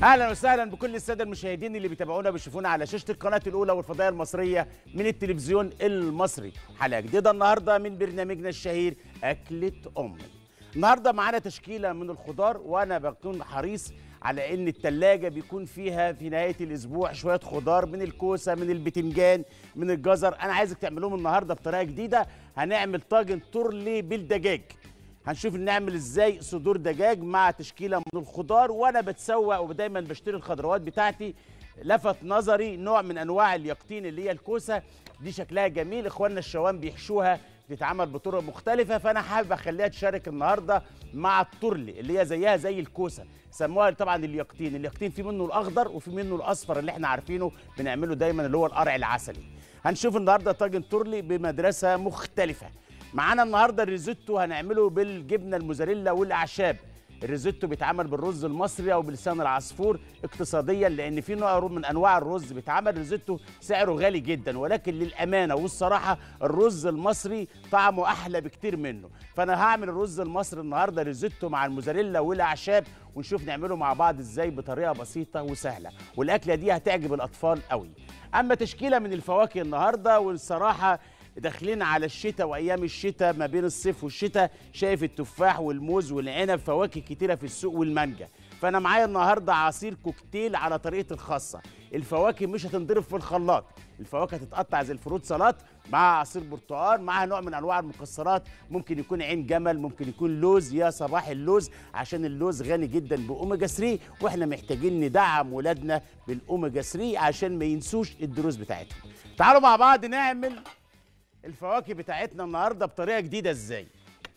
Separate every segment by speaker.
Speaker 1: اهلا وسهلا بكل الساده المشاهدين اللي بيتابعونا بيشوفونا على شاشه القناه الاولى والفضائيه المصريه من التلفزيون المصري حلقه جديده النهارده من برنامجنا الشهير اكله امي النهارده معانا تشكيله من الخضار وانا بكون حريص على ان التلاجة بيكون فيها في نهايه الاسبوع شويه خضار من الكوسه من البتنجان من الجزر انا عايزك تعملوهم النهارده بطريقه جديده هنعمل طاجن تورلي بالدجاج هنشوف نعمل ازاي صدور دجاج مع تشكيله من الخضار وانا بتسوق ودايما بشتري الخضروات بتاعتي لفت نظري نوع من انواع اليقطين اللي هي الكوسه دي شكلها جميل اخواننا الشوام بيحشوها بتتعمل بطرق مختلفة فأنا حابب أخليها تشارك النهاردة مع الترلي اللي هي زيها زي الكوسة سموها طبعا اليقطين اليقطين في منه الأخضر وفي منه الأصفر اللي احنا عارفينه بنعمله دايما اللي هو القرع العسلي هنشوف النهاردة طاجن ترلي بمدرسة مختلفة معانا النهارده الريزوتو هنعمله بالجبنه الموزاريلا والاعشاب الريزوتو بيتعمل بالرز المصري او بلسان العصفور اقتصاديا لان في نوع من انواع الرز بيتعمل ريزوتو سعره غالي جدا ولكن للامانه والصراحه الرز المصري طعمه احلى بكتير منه فانا هعمل الرز المصري النهارده ريزوتو مع الموزاريلا والاعشاب ونشوف نعمله مع بعض ازاي بطريقه بسيطه وسهله والاكله دي هتعجب الاطفال قوي اما تشكيله من الفواكه النهارده والصراحه داخلين على الشتاء وايام الشتاء ما بين الصيف والشتاء شايف التفاح والموز والعنب فواكه كتيره في السوق والمانجا فانا معايا النهارده عصير كوكتيل على طريقه الخاصه الفواكه مش هتنضرب في الخلاط الفواكه هتتقطع زي الفروت سلطات مع عصير برتقال مع نوع من انواع المكسرات ممكن يكون عين جمل ممكن يكون لوز يا صباح اللوز عشان اللوز غني جدا باوميجا 3 واحنا محتاجين ندعم ولادنا بالاوميجا 3 عشان ما ينسوش الدروس بتاعتهم تعالوا مع بعض نعمل الفواكه بتاعتنا النهارده بطريقه جديده ازاي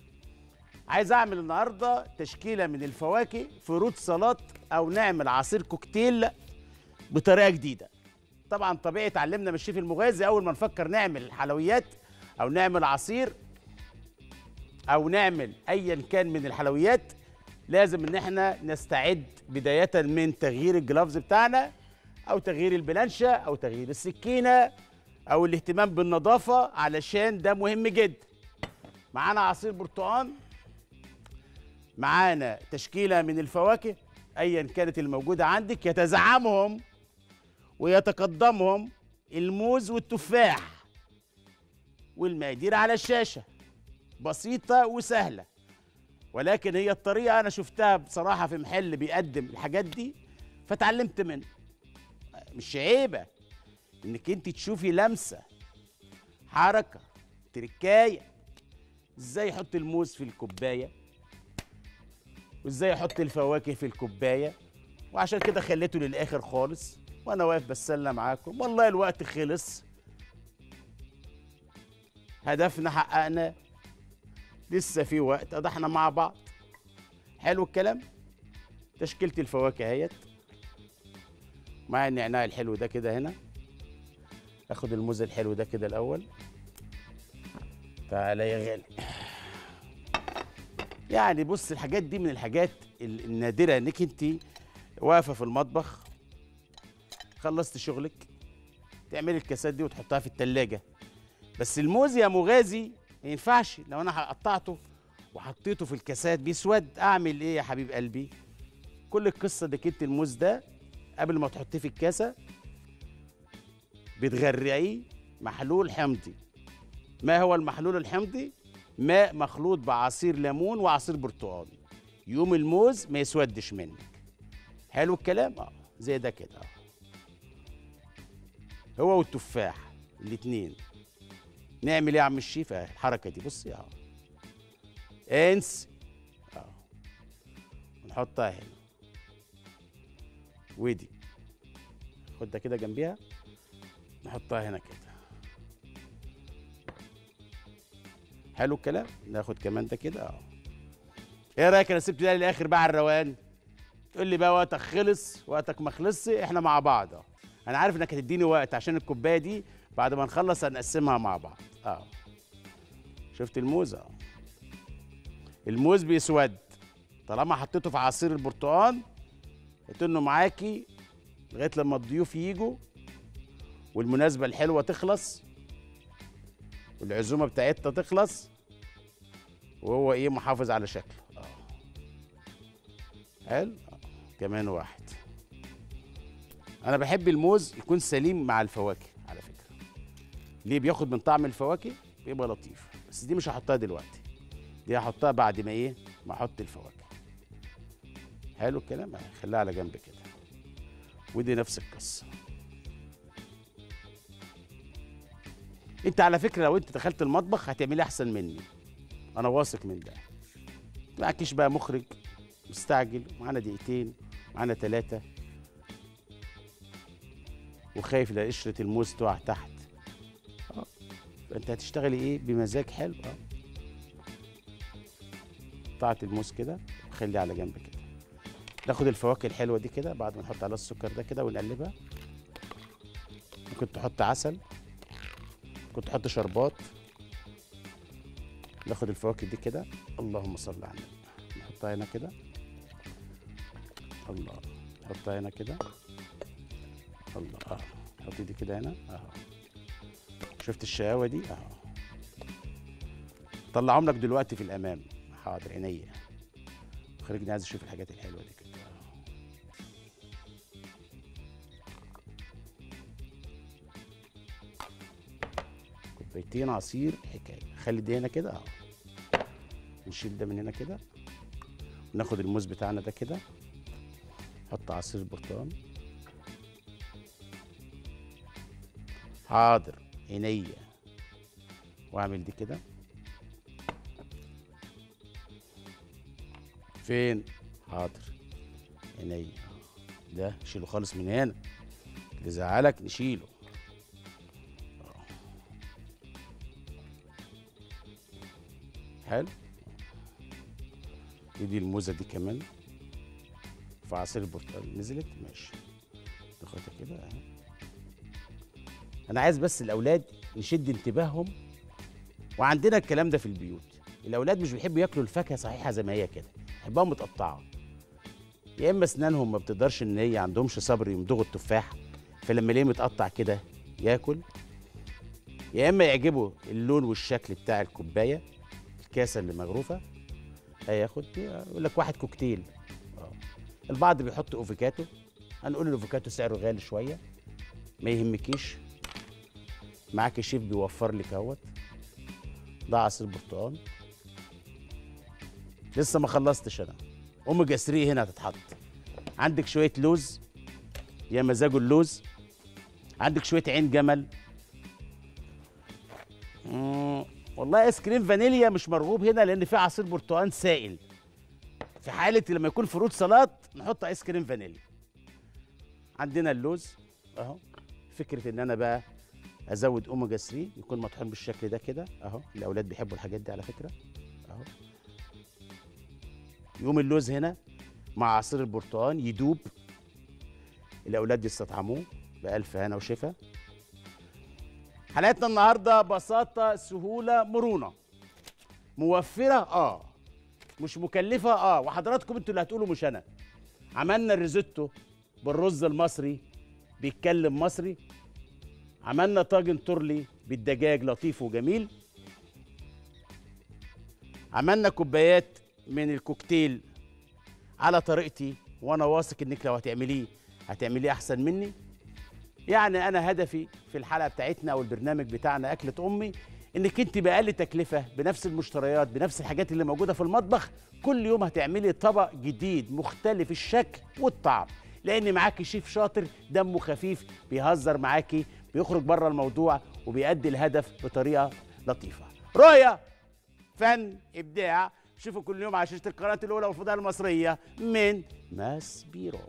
Speaker 1: عايز اعمل النهارده تشكيله من الفواكه فروت سلطات او نعمل عصير كوكتيل بطريقه جديده طبعا طبيعي اتعلمنا من الشيف المغازي اول ما نفكر نعمل حلويات او نعمل عصير او نعمل ايا كان من الحلويات لازم ان احنا نستعد بدايه من تغيير الجلافز بتاعنا او تغيير البلانشه او تغيير السكينه او الاهتمام بالنظافه علشان ده مهم جدا معانا عصير برتقال معانا تشكيله من الفواكه ايا كانت الموجوده عندك يتزعمهم ويتقدمهم الموز والتفاح والمقادير على الشاشه بسيطه وسهله ولكن هي الطريقه انا شفتها بصراحه في محل بيقدم الحاجات دي فتعلمت منه مش عيبه انك انت تشوفي لمسه حركه تركايه ازاي يحط الموز في الكوبايه وازاي يحط الفواكه في الكوبايه وعشان كده خليته للاخر خالص وانا واقف بتسلى معاكم والله الوقت خلص هدفنا حققناه لسه في وقت ده احنا مع بعض حلو الكلام تشكيله الفواكه اهيت مع النعناع الحلو ده كده هنا اخد الموز الحلو ده كده الاول تعالى يا غالي يعني بص الحاجات دي من الحاجات النادره انك انت واقفه في المطبخ خلصت شغلك تعملي الكاسات دي وتحطها في التلاجة بس الموز يا مغازي ما ينفعش لو انا قطعته وحطيته في الكاسات بيسود اعمل ايه يا حبيب قلبي كل القصه دي انت الموز ده قبل ما تحطيه في الكاسه بتغرقيه محلول حمضي ما هو المحلول الحمضي ماء مخلوط بعصير ليمون وعصير برتقال يوم الموز ما يسودش منك حلو الكلام اه زي ده كده اه هو والتفاح الاتنين نعمل ايه يا عم الشيف اه الحركه دي بصي اه انس اه نحطها هنا ودي خد ده كده جنبيها نحطها هنا كده حلو الكلام ناخد كمان ده كده اه ايه رايك انا سبت ده للاخر بقى على الروقان تقول لي بقى وقتك خلص وقتك ما خلصش احنا مع بعض اه انا عارف انك هتديني وقت عشان الكوبايه دي بعد ما نخلص هنقسمها مع بعض اه شفت الموز اه الموز بيسود طالما حطيته في عصير البرتقال انه معاكي لغايه لما الضيوف يجوا والمناسبة الحلوة تخلص والعزومة بتاعتنا تخلص وهو ايه محافظ على شكله اه حلو آه. كمان واحد انا بحب الموز يكون سليم مع الفواكه على فكره ليه بياخد من طعم الفواكه بيبقى لطيف بس دي مش هحطها دلوقتي دي هحطها بعد ما ايه ما احط الفواكه حلو الكلام أهي، خليها على جنب كده ودي نفس القصه انت على فكره لو انت دخلت المطبخ هتعملي احسن مني انا واثق من ده معكيش بقى مخرج مستعجل معانا دقيقتين معانا ثلاثة وخايف لا قشرة الموز تقع تحت اه فانت هتشتغلي ايه بمزاج حلو اه قطعة الموز كده وخليه على جنب كده ناخد الفواكه الحلوة دي كده بعد ما نحط عليها السكر ده كده ونقلبها ممكن تحط عسل ممكن تحط شربات ناخد الفواكه دي كده اللهم صل على النبي نحطها هنا كده الله نحطها هنا كده الله اه حطي دي كده هنا اهو شفت الشقاوه دي اهو طلعهم لك دلوقتي في الامام حاضر عينيا خليني عايز اشوف الحاجات الحلوه دي كده أهو. كوبايتين عصير حكايه خلي دي هنا كده اهو نشيل ده من هنا كده وناخد الموز بتاعنا ده كده نحط عصير برتقال حاضر عينيا واعمل دي كده فين حاضر عينيا ده شيله خالص من هنا اللي زعلك نشيله حلو دي الموزه دي كمان في عصير البرتقال نزلت ماشي ناخدها كده اهي انا عايز بس الاولاد نشد انتباههم وعندنا الكلام ده في البيوت الاولاد مش بيحبوا ياكلوا الفاكهه صحيحه زي ما هي كده يحبوها متقطعه يا اما اسنانهم ما بتقدرش ان هي عندهمش صبر يمضغوا التفاح فلما ليه متقطع كده ياكل يا اما يعجبه اللون والشكل بتاع الكوبايه الكاسه اللي مغروفه هياخد يقول لك واحد كوكتيل اه البعض بيحط افوكاتو هنقول الافوكاتو سعره غالي شويه ما يهمكيش معاك شيف بيوفر لك اهوت ده عصير برتقال لسه ما خلصتش انا اوميجا 3 هنا هتتحط عندك شويه لوز يا مزاجه اللوز عندك شويه عين جمل مم، والله ايس كريم فانيليا مش مرغوب هنا لان في عصير برتقال سائل في حاله لما يكون فروت سلطات نحط ايس كريم فانيليا عندنا اللوز اهو فكره ان انا بقى ازود اوميجا 3 يكون مطحون بالشكل ده كده اهو الاولاد بيحبوا الحاجات دي على فكره اهو يقوم اللوز هنا مع عصير البرتقال يدوب الاولاد يستطعموه بالف هنا وشفا حلقتنا النهارده بساطه سهوله مرونه موفره اه مش مكلفه اه وحضراتكم انتوا اللي هتقولوا مش انا عملنا الريزوتو بالرز المصري بيتكلم مصري عملنا طاجن تورلي بالدجاج لطيف وجميل عملنا كوبايات من الكوكتيل على طريقتي وانا واثق انك لو هتعمليه هتعمليه احسن مني يعني انا هدفي في الحلقه بتاعتنا او البرنامج بتاعنا اكله امي انك انت باقل تكلفه بنفس المشتريات بنفس الحاجات اللي موجوده في المطبخ كل يوم هتعملي طبق جديد مختلف الشكل والطعم لان معاكي شيف شاطر دمه خفيف بيهزر معاكي بيخرج بره الموضوع وبيأدي الهدف بطريقه لطيفه رؤيه فن ابداع شوفوا كل يوم على شاشه القناه الاولى والفضاء المصريه من ماس بيرو